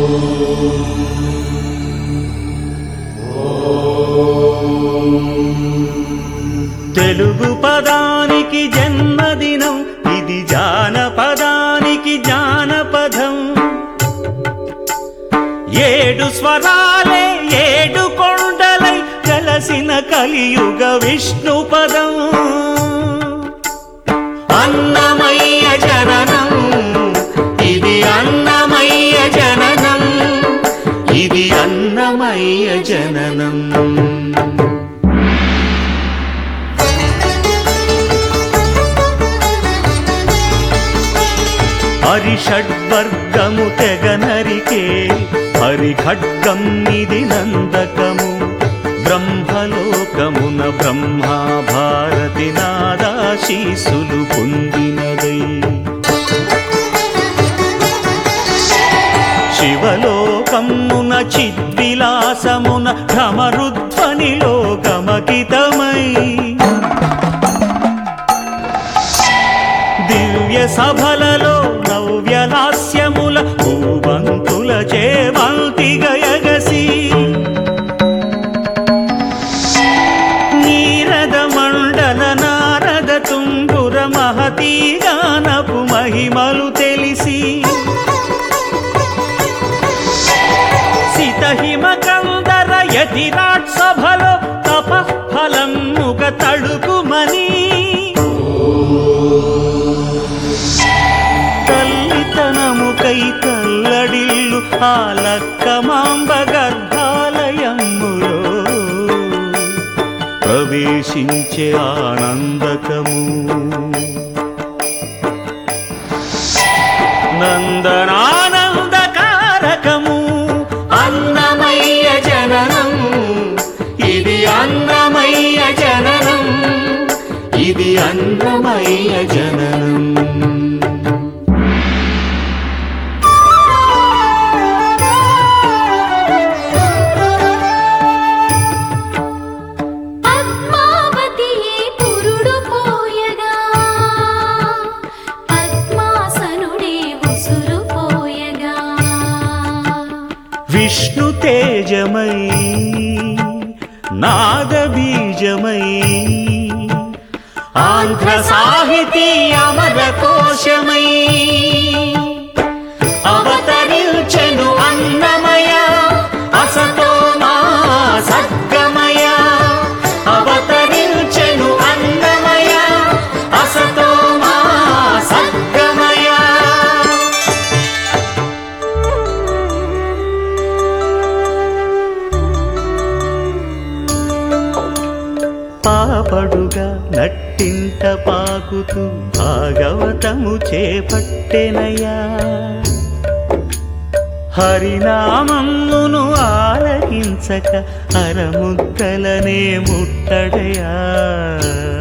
తెలుగు పదానికి జన్మదినం ఇది జానపదానికి జానపదం ఏడు స్వరాలే ఏడు కొండలై కలసిన కలియుగ విష్ణు పదం అన్నమయ్య జననం ఇది అన్నమయ్య జననం ఇది అన్నమయ్య జననం హరిషడ్వర్గము తెగ నరికే హరిఖడ్గం ఇది నందకము బ్రహ్మలోకమున బ్రహ్మా భారతి నాదాశీసులు పొందినదై శివలోకమున చిద్విలాసమున భ్రమరుధ్వనిలో గమకితమై దివ్య సభలలో నవ్యలాస్యముల భూవంతుల చేవంతి గయగసి నీరద మండల నారద తుంగుర మహతీ గానపు మహిమలు తెలిసి సితహిమ కందర యతిరాట్ సభలో తపఫలం ముగ తడుకుమని తల్లితనముకై తల్లడిల్లు ఆ లక్కమాంబ గర్భాలయములో ప్రవేశించే ఆనందకము నందనానందకారకము అన్నమయ్య జననం ఇది అన్నమయ్య జననం ఇది అన్నమయ్య జననం పద్మావతియే పురుడు పోయగా పద్మాసనుడే ఉసురు పోయగా విష్ణు తేజమై నాదబీజమై ఆంధ్ర సాహితీ అమర కోశమై అవతరించెను అన్నమయ అసతో మా సద్గమయ అవతరించెను అన్నమయ అసతో మా సద్గమయ పాపడుగా నట్టింట పాకుతూ భాగవతము చేపట్టెనయా హరినామమును ఆలకించక అరముద్దలనే ముట్టడయా